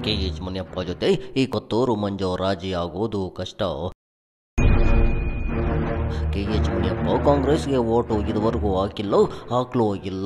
K H Muniyappa ಜೊತೆ ಈ ಕೊತ್ತೂರು ಮಂಜು ರಾಜಿ ಆಗುವುದು ಕಷ್ಟ ಕೆ ಎಚ್ ಮುನಿಯಪ್ಪ ಕಾಂಗ್ರೆಸ್ಗೆ ಓಟು ಇದುವರೆಗೂ ಹಾಕಿಲ್ಲ ಹಾಕ್ಲೂ ಇಲ್ಲ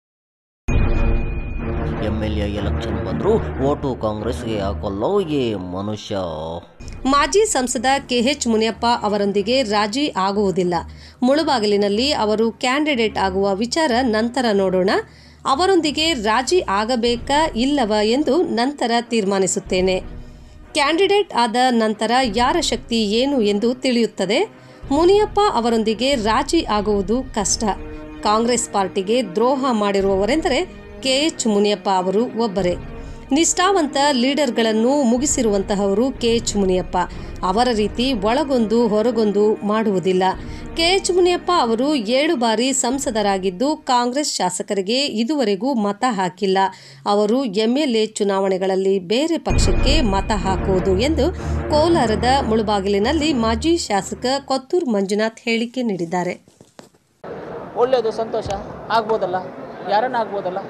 ಎಮ್ ಎಲ್ ಎ ಎಲೆಕ್ಷನ್ ಬಂದರೂ ಓಟು ಕಾಂಗ್ರೆಸ್ಗೆ ಹಾಕಲ್ಲ ಈ ಮನುಷ್ಯ ಮಾಜಿ ಸಂಸದ ಕೆಎಚ್ ಮುನಿಯಪ್ಪ ಅವರೊಂದಿಗೆ ರಾಜಿ ಆಗುವುದಿಲ್ಲ ಮುಳುಬಾಗಿಲಿನಲ್ಲಿ ಅವರು ಕ್ಯಾಂಡಿಡೇಟ್ ಆಗುವ ವಿಚಾರ ನಂತರ ನೋಡೋಣ ಅವರೊಂದಿಗೆ ರಾಜಿ ಆಗಬೇಕಾ ಇಲ್ಲವ ಎಂದು ನಂತರ ತೀರ್ಮಾನಿಸುತ್ತೇನೆ ಕ್ಯಾಂಡಿಡೇಟ್ ಆದ ನಂತರ ಯಾರ ಶಕ್ತಿ ಏನು ಎಂದು ತಿಳಿಯುತ್ತದೆ ಮುನಿಯಪ್ಪ ಅವರೊಂದಿಗೆ ರಾಜಿ ಆಗುವುದು ಕಷ್ಟ ಕಾಂಗ್ರೆಸ್ ಪಾರ್ಟಿಗೆ ದ್ರೋಹ ಮಾಡಿರುವವರೆಂದರೆ ಕೆಎಚ್ ಮುನಿಯಪ್ಪ ಅವರು ಒಬ್ಬರೇ ನಿಷ್ಠಾವಂತ ಲೀಡರ್ಗಳನ್ನು ಮುಗಿಸಿರುವಂತಹವರು ಕೆಎಚ್ ಮುನಿಯಪ್ಪ ಅವರ ರೀತಿ ಒಳಗೊಂದು ಹೊರಗೊಂದು ಮಾಡುವುದಿಲ್ಲ ಕೆಎಚ್ ಮುನಿಯಪ್ಪ ಅವರು ಏಳು ಬಾರಿ ಸಂಸದರಾಗಿದ್ದು ಕಾಂಗ್ರೆಸ್ ಶಾಸಕರಿಗೆ ಇದುವರೆಗೂ ಮತ ಹಾಕಿಲ್ಲ ಅವರು ಎಂಎಲ್ಎ ಚುನಾವಣೆಗಳಲ್ಲಿ ಬೇರೆ ಪಕ್ಷಕ್ಕೆ ಮತ ಹಾಕುವುದು ಎಂದು ಕೋಲಾರದ ಮುಳುಬಾಗಿಲಿನಲ್ಲಿ ಮಾಜಿ ಶಾಸಕ ಕೊತ್ತೂರು ಮಂಜುನಾಥ್ ಹೇಳಿಕೆ ನೀಡಿದ್ದಾರೆ ಒಳ್ಳೆಯದು ಸಂತೋಷ ಆಗ್ಬೋದಲ್ಲ ಯಾರನ್ನ ಆಗ್ಬೋದಲ್ಲ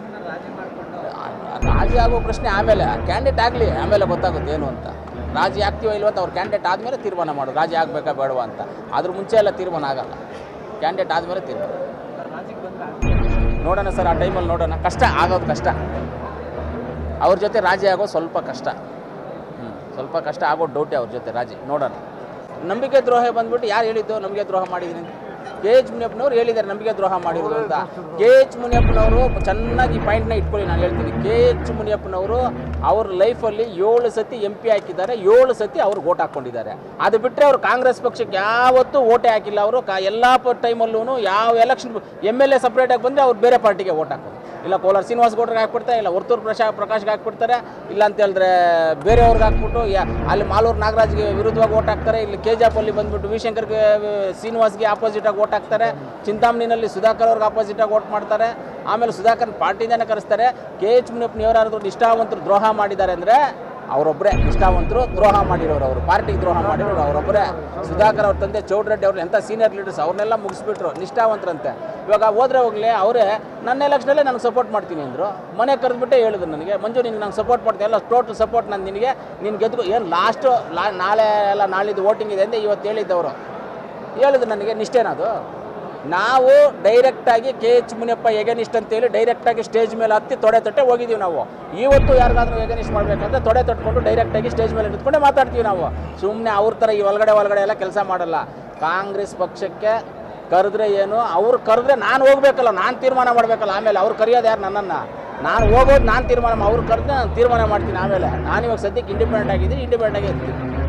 ರಾಜಿ ಆಗೋ ಪ್ರಶ್ನೆ ಆಮೇಲೆ ಕ್ಯಾಂಡಿಡೇಟ್ ಆಗಲಿ ಆಮೇಲೆ ಗೊತ್ತಾಗುತ್ತೆ ಏನು ಅಂತ ರಾಜಿ ಆಗ್ತೀವೋ ಇಲ್ವೋ ಅಂತ ಅವ್ರು ಕ್ಯಾಂಡಿಡೇಟ್ ಆದಮೇಲೆ ತೀರ್ಮಾನ ಮಾಡು ರಾಜಿ ಆಗಬೇಕಾ ಬೇಡವಾ ಅಂತ ಅದ್ರ ಮುಂಚೆ ಎಲ್ಲ ತೀರ್ಮಾನ ಆಗಲ್ಲ ಕ್ಯಾಂಡಿಡೇಟ್ ಆದಮೇಲೆ ತೀರ್ಮಾನ ನೋಡೋಣ ಸರ್ ಆ ಟೈಮಲ್ಲಿ ನೋಡೋಣ ಕಷ್ಟ ಆಗೋದು ಕಷ್ಟ ಅವ್ರ ಜೊತೆ ರಾಜಿ ಆಗೋದು ಸ್ವಲ್ಪ ಕಷ್ಟ ಹ್ಞೂ ಸ್ವಲ್ಪ ಕಷ್ಟ ಆಗೋ ಡೌಟೇ ಅವ್ರ ಜೊತೆ ರಾಜಿ ನೋಡೋಣ ನಂಬಿಕೆ ದ್ರೋಹ ಬಂದ್ಬಿಟ್ಟು ಯಾರು ಹೇಳಿದ್ದು ನಂಬಿಕೆ ದ್ರೋಹ ಮಾಡಿದ್ದೀನಿ ಅಂತ ಕೆ ಎಚ್ ಮುನಿಯಪ್ಪನವ್ರು ಹೇಳಿದ್ದಾರೆ ನಂಬಿಕೆ ದ್ರೋಹ ಮಾಡಿರೋದು ಅಂತ ಕೆ ಎಚ್ ಮುನಿಯಪ್ಪನವರು ಚೆನ್ನಾಗಿ ಪಾಯಿಂಟ್ನ ಇಟ್ಕೊಳ್ಳಿ ನಾನು ಹೇಳ್ತೀನಿ ಕೆ ಎಚ್ ಮುನಿಯಪ್ಪನವರು ಅವ್ರ ಲೈಫಲ್ಲಿ ಏಳು ಸತಿ ಎಂ ಪಿ ಹಾಕಿದ್ದಾರೆ ಏಳು ಸತಿ ಅವ್ರು ಓಟ್ ಹಾಕ್ಕೊಂಡಿದ್ದಾರೆ ಅದು ಬಿಟ್ಟರೆ ಅವರು ಕಾಂಗ್ರೆಸ್ ಪಕ್ಷಕ್ಕೆ ಯಾವತ್ತೂ ಓಟೇ ಹಾಕಿಲ್ಲ ಅವರು ಕಾ ಎಲ್ಲ ಟೈಮಲ್ಲೂ ಯಾವ ಎಲೆಕ್ಷನ್ ಎಮ್ ಎಲ್ ಎ ಸಪ್ರೇಟಾಗಿ ಬಂದರೆ ಅವ್ರು ಬೇರೆ ಪಾರ್ಟಿಗೆ ಓಟ್ ಹಾಕೋದು ಇಲ್ಲ ಕೋಲಾರ ಶ್ರೀನಿವಾಸ ಗೌಡ್ರಿಗೆ ಹಾಕ್ಬಿಡ್ತಾರೆ ಇಲ್ಲ ಹೊರ್ತೂರು ಪ್ರಶಾ ಪ್ರಕಾಶ್ಗೆ ಹಾಕ್ಬಿಡ್ತಾರೆ ಇಲ್ಲ ಅಂತ ಹೇಳಿದ್ರೆ ಬೇರೆಯವ್ರಿಗೆ ಹಾಕ್ಬಿಟ್ಟು ಯಾ ಅಲ್ಲಿ ಮಾಲೂರು ನಾಗರಾಜ್ಗೆ ವಿರುದ್ಧವಾಗಿ ಓಟ್ ಹಾಕ್ತಾರೆ ಇಲ್ಲಿ ಕೆ ಅಲ್ಲಿ ಬಂದ್ಬಿಟ್ಟು ವಿಶಂಕರ್ಗೆ ಶ್ರೀನಿವಾಸ್ಗೆ ಆಪೋಸಿಟಾಗಿ ಓಟ್ ಹಾಕ್ತಾರೆ ಚಿಂತಾಮಣಿನಲ್ಲಿ ಸುಧಾಕರ್ ಅವ್ರಿಗೆ ಆಪೋಸಿಟಾಗಿ ಓಟ್ ಮಾಡ್ತಾರೆ ಆಮೇಲೆ ಸುಧಾಕರ್ ಪಾರ್ಟಿಯಿಂದನೇ ಕರೆಸ್ತಾರೆ ಕೆ ಎಚ್ ಮುನಿಯಪ್ಪನವರಾದ್ರು ನಿಷ್ಠಾವಂತರು ದ್ರೋಹ ಮಾಡಿದ್ದಾರೆ ಅಂದರೆ ಅವರೊಬ್ಬರೇ ನಿಷ್ಠಾವಂತರು ದ್ರೋಹ ಮಾಡಿರೋರು ಅವರು ಪಾರ್ಟಿಗೆ ದ್ರೋಹ ಮಾಡಿರೋರು ಅವರೊಬ್ಬರೇ ಸುಧಾಕರ್ ಅವ್ರ ತಂದೆ ಚೌಡ್ರೆಡ್ಡಿ ಅವ್ರು ಎಂಥ ಸೀನಿಯರ್ ಲೀಡರ್ಸ್ ಅವ್ರನ್ನೆಲ್ಲ ಮುಗಿಸ್ಬಿಟ್ರು ನಿಷ್ಠಾವಂತರಂತೆ ಇವಾಗ ಹೋದ್ರೆ ಹೋಗಲಿ ಅವರೇ ನನ್ನ ಎಲೆಕ್ಷನಲ್ಲೇ ನನಗೆ ಸಪೋರ್ಟ್ ಮಾಡ್ತೀನಿ ಅಂದರು ಮನೆ ಕರೆದ್ಬಿಟ್ಟೆ ಹೇಳಿದ್ರು ನನಗೆ ಮಂಜು ನಿನ್ಗೆ ನಂಗೆ ಸಪೋರ್ಟ್ ಮಾಡ್ತೀನಿ ಎಲ್ಲ ಟೋಟಲ್ ಸಪೋರ್ಟ್ ನಾನು ನಿನಗೆ ನೀನು ಗೆದ್ದು ಏನು ಲಾಸ್ಟು ಲಾ ನಾಳೆ ಎಲ್ಲ ನಾಳಿದ್ದು ವೋಟಿಂಗ್ ಇದೆ ಅಂತ ಇವತ್ತು ಹೇಳಿದ್ದವರು ಹೇಳಿದ್ರು ನನಗೆ ನಿಷ್ಠೇನದು ನಾವು ಡೈರೆಕ್ಟಾಗಿ ಕೆ ಎಚ್ ಮುನಿಯಪ್ಪ ಎಗನಿಸ್ಟ್ ಅಂತೇಳಿ ಡೈರೆಕ್ಟಾಗಿ ಸ್ಟೇಜ್ ಮೇಲೆ ಹತ್ತಿ ತೊಡೆ ತೊಟ್ಟೆ ಹೋಗಿದ್ದೀವಿ ನಾವು ಇವತ್ತು ಯಾರಿಗಾದ್ರೂ ಎಗನಿಸ್ಟ್ ಮಾಡಬೇಕಂದ್ರೆ ತೊಡೆ ತೊಟ್ಕೊಂಡು ಡೈರೆಕ್ಟಾಗಿ ಸ್ಟೇಜ್ ಮೇಲೆ ನಿಂತ್ಕೊಂಡೆ ಮಾತಾಡ್ತೀವಿ ನಾವು ಸುಮ್ಮನೆ ಅವ್ರ ಥರ ಈ ಒಳಗಡೆ ಒಳಗಡೆ ಎಲ್ಲ ಕೆಲಸ ಮಾಡಲ್ಲ ಕಾಂಗ್ರೆಸ್ ಪಕ್ಷಕ್ಕೆ ಕರೆದ್ರೆ ಏನು ಅವ್ರು ಕರೆದ್ರೆ ನಾನು ಹೋಗ್ಬೇಕಲ್ಲ ನಾನು ತೀರ್ಮಾನ ಮಾಡಬೇಕಲ್ಲ ಆಮೇಲೆ ಅವ್ರು ಕರೆಯೋದು ಯಾರು ನನ್ನನ್ನು ನಾನು ಹೋಗೋದು ನಾನು ತೀರ್ಮಾನ ಅವ್ರು ಕರೆದ್ರೆ ನಾನು ತೀರ್ಮಾನ ಮಾಡ್ತೀನಿ ಆಮೇಲೆ ನಾನು ಇವಾಗ ಸದ್ಯಕ್ಕೆ ಇಂಡಿಪೆಂಡೆಂಟ್ ಆಗಿದ್ದೀನಿ ಇಂಡಿಪೆಂಡೆಂಟ್ ಆಗಿ ಇರ್ತೀನಿ